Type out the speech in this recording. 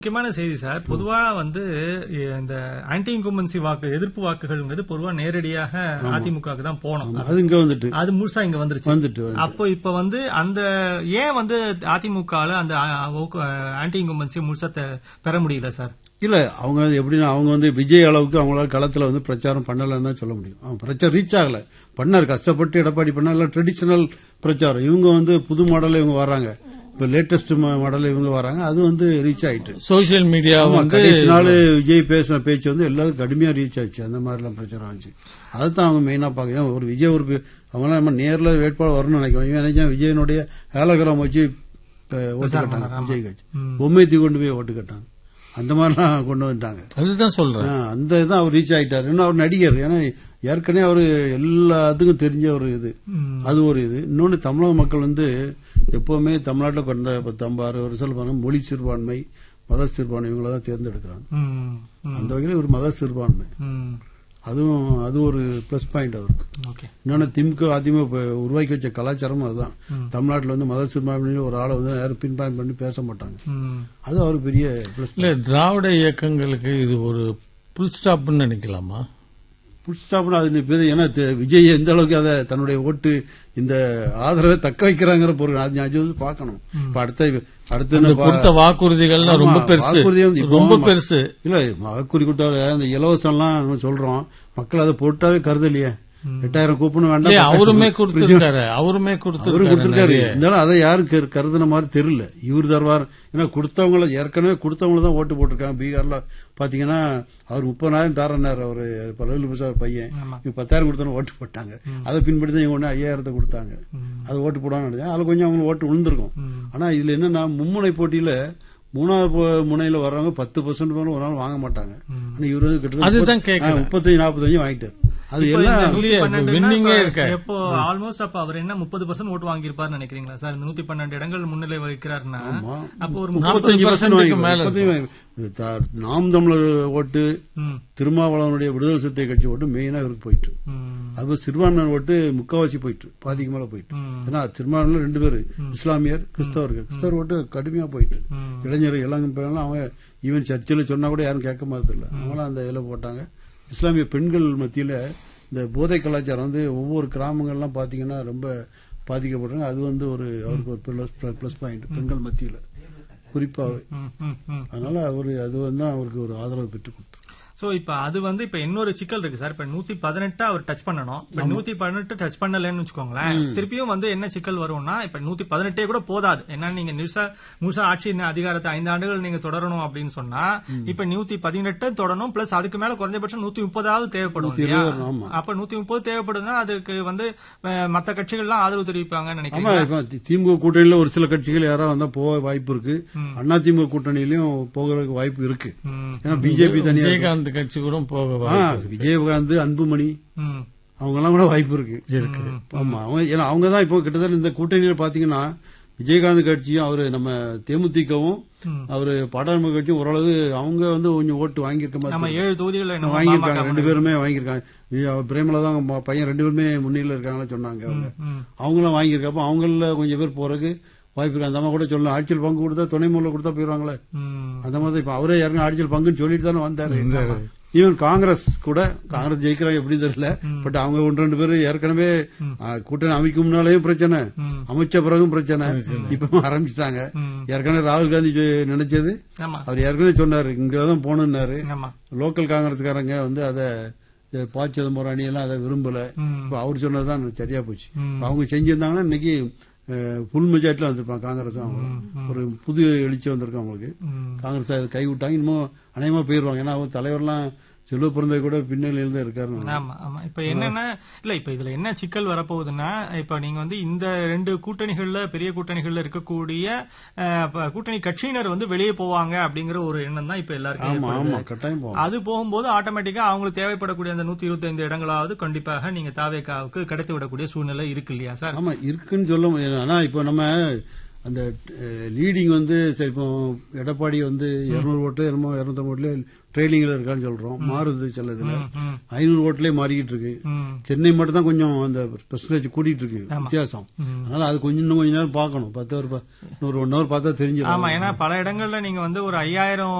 முக்கியமான செய்தி சார் பொதுவா வந்து இ- இந்த ஆன்டி இன்கும்பன்சி வாக்கு எதிர்ப்பு வாக்குகள்ங்கிறது பொதுவா நேரடியாக அதிமுகவுக்கு தான் போனோம் அது இங்க வந்துட்டு அது முழுசா இங்க வந்துருச்சு வந்துட்டு வந்துட்டு. அப்போ இப்ப வந்து அந்த ஏன் வந்து அதிமுகல அந்த ஆன்டி இன்கும்பன்சி முழுசா தெ- பெற முடியல சார் இல்ல அவங்க எப்படின்னா அவங்க வந்து விஜய் அளவுக்கு அவங்களால களத்துல வந்து பிரச்சாரம் பண்ணலன்னு தான் சொல்ல முடியும் அவங்க பிரச்சாரம் ரீச் ஆகல பண்ணாரு கஷ்டப்பட்டு எடப்பாடி பண்ண ட்ரெடிஷனல் பிரச்சாரம் இவங்க வந்து புது மாடல்ல இவங்க வராங்க இப்ப லேட்டஸ்ட் மாடல்ல இவங்க வராங்க அது வந்து ரீச் ஆயிட்டு சோசியல் மீடியா ஆமா, வந்து கடைசி நாள் விஜய் பேசின பேச்சு வந்து எல்லாரும் கடுமையா ரீச் ஆச்சு அந்த மாதிரி எல்லாம் பிரச்சாரம் ஆச்சு அதைத்தான் அவங்க மெயினா பாக்குறேன் ஒரு விஜய் ஒரு அவங்க நம்ம நேர்ல வேட்பாளர் வரணும்னு நினைக்கிறோம் இவன் நினைச்சான் விஜயனுடைய ஏலகிராம் வச்சு அஹ், ஓட்டு கட்டாங்க விஜய் கட்சி பொம்மை தூக்கி கொண்டு போய் ஓட்டு கட்டாங்க அந்த மாதிரிலாம் கொண்டு வந்துட்டாங்க அதுதான் சொல்றேன் ஆ, அந்த இதான் அவர் ரீச் ஆயிட்டாரு இன்னும் அவர் நடிகர் ஏன்னா ஏற்கனவே அவர் எல்லாத்துக்கும் தெரிஞ்ச ஒரு இது ம். அது ஒரு இது இன்னொன்னு தமிழக மக்கள் வந்து எப்பவுமே தமிழ்நாட்டில் கடந்த பத்து ஐம்பது அறுபது வருஷம் பாருங்க மொழி சிறுபான்மை மத சிறுபான்மை இவங்கள தான் தேர்ந்தெடுக்கிறாங்க ம், ம், அந்த வகையில் ஒரு மத சிறுபான்மை ம். அதுவும் அது ஒரு பிளஸ் பாயிண்ட் அவருக்கு ஓகே இன்னொன்னு திமுக அதிமுக இப்ப உருவாக்கி வச்ச கலாச்சாரமும் அதுதான் தமிழ்நாட்டில் வந்து மத சிறுபான்மையில ஒரு ஆளை வந்து யாரும் பின்பாயின் பண்ணி பேச மாட்டாங்க ம். அது அவருக்கு பெரிய பிளஸ் இல்ல திராவிட இயக்கங்களுக்கு இது ஒரு புல் ஸ்டாப்னு நினைக்கலாமா புதுசாக அது இப்ப இது ஏன்னா தி- விஜய் எந்த அளவுக்கு அதை தன்னுடைய ஓட்டு இந்த ஆதரவை தக்க வைக்கிறாங்கிற பொருள் அது அது வந்து பார்க்கணும் இப்ப அடுத்த அடுத்து இந்த என்ன பா- கொடுத்த வாக்குறுதிகள்லாம் ஆமா, ரொம்ப பெருசு வாக்குறுதி வந்து இப்போ ரொம்ப ஆமா. பெருசு இல்ல வாக்குறுதி கொடுத்தாரு அந்த இலவசம் எல்லாம் நம்ம சொல்றோம் மக்கள் அதை போட்டாவே கருதலையே எட்டாயிரம் கூப்பன் இல்லையே, வேண்டாம் அவருமே கொடுத்திருக்காரு அவருமே அவரு கொடுத்திருக்காரு கொடுத்திருக்காரு நிறைய. இருந்தாலும் அதை யாரும் கரு- கருதுன மாதிரி தெரியல இவர் தருவார் ஏன்னா கொடுத்தவங்கள ஏற்கனவே கொடுத்தவங்கள தான் ஓட்டு போட்டிருக்காங்க பீகார்ல பாத்தீங்கன்னா அவர் முப்பதாயிரம் தாரனார் அவரு பல்லவி பிரசாத் பையன் ஆமா. இவங்க பத்தாயிரம் கொடுத்தாலும் ஓட்டு போட்டாங்க அதை பின்பற்றி தான் இவங்க ஒண்ணு ஐயாயிரத்தை கொடுத்தாங்க அது ஓட்டு போடான்னு நினைச்சேன் அதுல கொஞ்சம் அவங்க ஓட்டு விழுந்திருக்கும் ஆனா இதுல என்னன்னா மும்முனை போட்டியில மூணாவது போ- முனையில வர்றவங்க பத்து பர்சன்ட் மேல ஒரு நாள் வாங்க மாட்டாங்க ஆனா இவரு வந்து கிட்டத்தட்ட அதுதான் முப்பத்- கேக்குறேன். ஆ, முப்பத்தஞ்சு நாற்பத்தஞ்சு வாங்கிட்டாரு அது இப்போ எல்லாம் இந்த இல்லையே, 112 winning ஏ இப்ப இருக்க. எப்போ ஆல்மோஸ்ட் அப்ப அவர் என்ன முப்பது பர்சன்ட் ஓட்டு வாங்கியிருப்பாரு நினைக்கிறீங்களா சார் இந்த நூத்தி பன்னெண்டு இடங்கள் முன்னிலை வகிக்கிறாருன்னா ஆமா. அப்போ ஒரு முப்பத்தஞ்சு 40% பர்சன்ட் வாங்கி மேல முப்பத்தஞ்சு வாங்கி- த- நாம் தமிழர் ஓட்டு ம், திருமாவளவனுடைய விடுதலை சிறுத்தை கட்சி ஓட்டு மெயினா இவருக்கு போயிட்டு ம், அது சிறுபான்மையினர் ஓட்டு முக்காவாசி போயிட்டு பாதிக்கு மேல போயிட்டு ம். ஏன்னா திருமாவளவன் ரெண்டு பேரு இஸ்லாமியர் கிறிஸ்தவர்கள் கிறிஸ்தவர் ஓட்டு கடுமையா போயிட்டு ம். இளைஞர் இளம் பேரெல்லாம் அவங்க ஈவன் சர்ச்சில் சொன்னா கூட யாரும் கேட்க மாதிரி இல்ல அவங்களாம் அந்த இதில் போட்டாங்க இஸ்லாமிய பெண்கள் மத்தியில இந்த போதை கலாச்சாரம் வந்து ஒவ்வொரு கிராமங்கள்லாம் பாத்தீங்கன்னா ரொம்ப பாதிக்கப்படுறாங்க அது வந்து ஒரு அவருக்கு ஒரு பிளஸ் பிளஸ் பாயிண்ட் பெண்கள் மத்தியில குறிப்பாக ம், ம், ம். அதனால அவரு அது வந்து அவருக்கு ஒரு ஆதரவு பெற்று கொடுத்தார் சோ இப்ப அது வந்து இப்ப இன்னொரு சிக்கல் இருக்கு சார் இப்ப நூத்தி பதினெட்டு அவர் டச் பண்ணணும் இப்ப நூத்தி பதினெட்டு டச் பண்ணலன்னு வச்சுக்கோங்களேன் திருப்பியும் வந்து என்ன சிக்கல் வரும்னா இப்ப நூத்தி பதினெட்டே கூட போதாது ஏன்னா நீங்க முழுசா முழுசா ஆட்சி இந்த அதிகாரத்தை ஐந்து ஆண்டுகள் நீங்க தொடரணும் அப்படின்னு சொன்னா இப்ப நூத்தி பதினெட்டு தொடரணும் பிளஸ் அதுக்கு மேல குறைஞ்சபட்சம் நூத்தி முப்பதாவது தேவைப்படும் இல்லையா? இருபது, ஆமா. அப்ப நூத்தி முப்பது தேவைப்படுதுன்னா அதுக்கு வந்து அஹ், மத்த கட்சிகள்லாம் ஆதரவு தெரிவிப்பாங்கன்னு ஆமா நினைக்கிறேன் இப்ப தி- திமுக கூட்டணியில ஒரு சில கட்சிகள் யாராவது வந்தா போக வாய்ப்பு இருக்கு அண்ணா திமுக கூட்டணியிலயும் போகிறதுக்கு வாய்ப்பு இருக்கு ம், ஏன்னா பிஜேபி தனியா இருக்கு. விஜயகாந்த் கட்சி கூட போக ஆ, விஜயகாந்த் அன்புமணி ம், அவங்க எல்லாம் கூட வாய்ப்பு இருக்கு இருக்கு ஆமா அவங்க ஏன்னா அவங்க தான் இப்போ கிட்டத்தட்ட இந்த கூட்டணியில பாத்தீங்கன்னா விஜயகாந்த் கட்சியும் அவரு நம்ம தேமுதிகவும் ம். அவரு பாடாளுமன்ற கட்சியும் ஓரளவு அவங்க வந்து கொஞ்சம் ஓட்டு வாங்கியிருக்க நம்ம மாதிரி ஏழு தொகுதிகள் என்ன வாங்கியிருக்காங்க ரெண்டு பேருமே வாங்கியிருக்காங்க வி- அவ பிரேமலா தான் அவங்க பையன் ரெண்டு பேருமே முன்னிலையில் இருக்காங்கன்னு சொன்னாங்க அவங்க ம். அவங்களும் வாங்கியிருக்கப்ப அவங்கள கொஞ்சம் பேர் போறதுக்கு வாய்ப்பு இருக்கு அந்த அம்மா கூட சொல்லலாம் ஆட்சியில் பங்கு கொடுத்தா துணை முதல்ல கொடுத்தா போயிருவாங்களே ம். அந்த மாதிரி இப்ப அவரே யாருங்க ஆட்சியில் பங்குன்னு சொல்லிட்டு தானே வந்தாரு ஈவன் காங்கிரஸ் கூட காங்கிரஸ் ஜெயிக்கிறாங்க எப்படி தெரியல பட் அவங்க ஒன்று ரெண்டு பேரும் ஏற்கனவே ஆ, கூட்டணி அமைக்கும் முன்னாலேயும் பிரச்சனை ம். அமைச்ச பிறகும் பிரச்சனை இப்ப ஆரம்பிச்சிட்டாங்க ம். ஏற்கனவே ராகுல் காந்தி சொ- நினைச்சது ஆமா அவர் ஏற்கனவே சொன்னாரு இங்கதான் போகணும்னாரு ஆமா லோக்கல் காங்கிரஸ்காரங்க வந்து அதை பா சிதம்பரம் அணியெல்லாம் அதை விரும்பல ம். இப்ப அவர் சொன்னதுதான் சரியா போச்சு ம். இப்ப அவங்க செஞ்சிருந்தாங்கன்னா இன்னைக்கு புல் மெஜாரிட்டில வந்திருப்பாங்க காங்கிரஸ் அவங்க ஒரு புது எழுச்சி வந்திருக்கு அவங்களுக்கு ம். காங்கிரஸ் அதை கை விட்டாங்க இன்னமும் அநேகமா போயிருவாங்க ஏன்னா அவங்க தலைவர்லாம் செல்வ பிறந்த கூட பின்னணியில தான் இருக்காரு ஆமா ஆமா இப்ப என்னன்னா இல்ல இப்ப இதுல என்ன சிக்கல் வரப்போகுதுன்னா இப்ப நீங்க வந்து இந்த ரெண்டு கூட்டணிகள்ல பெரிய கூட்டணிகள்ல இருக்கக்கூடிய அஹ், ப- கூட்டணி கட்சியினர் வந்து வெளியே போவாங்க அப்படிங்கிற ஒரு எண்ணம் தான் இப்ப எல்லாருக்கும் ஆமா ஏற்படுது. ஆமா கட்டாயம் போவாங்க அது போகும்போது ஆட்டோமேட்டிக்கா அவங்களுக்கு தேவைப்படக்கூடிய அந்த நூத்தி இருபத்தி ஐந்து இடங்களாவது கண்டிப்பாக நீங்க தாவேக்காவுக்கு கிடைத்து விடக்கூடிய சூழ்நிலை இருக்கு இல்லையா சார் ஆமா இருக்குன்னு சொல்ல முடியாது ஆனா இப்ப நம்ம அந்த லீடிங் வந்து சரி இப்போ எடப்பாடி வந்து இருநூறு ஓட்டு என்னமோ இருநூத்தம்பது ஓட்டுல ட்ரெயிலிங்ல இருக்கான்னு சொல்றோம் மாறுது சில இதுல ம், ஐநூறு ஓட்டுலயே மாறிக்கிட்டு இருக்கு ம், சென்னை மட்டும் தான் கொஞ்சம் அந்த பெர்சன்டேஜ் கூட்டிட்டு இருக்கு வித்தியாசம் ம். அதனால அது கொஞ்சம் இன்னும் கொஞ்ச நேரம் பார்க்கணும் பத்து ஒரு ப- இன்னொரு ஒன் ஹவர் பார்த்தா தெரிஞ்சிடும் ஆமா ஏன்னா பல இடங்கள்ல நீங்க வந்து ஒரு ஐயாயிரம்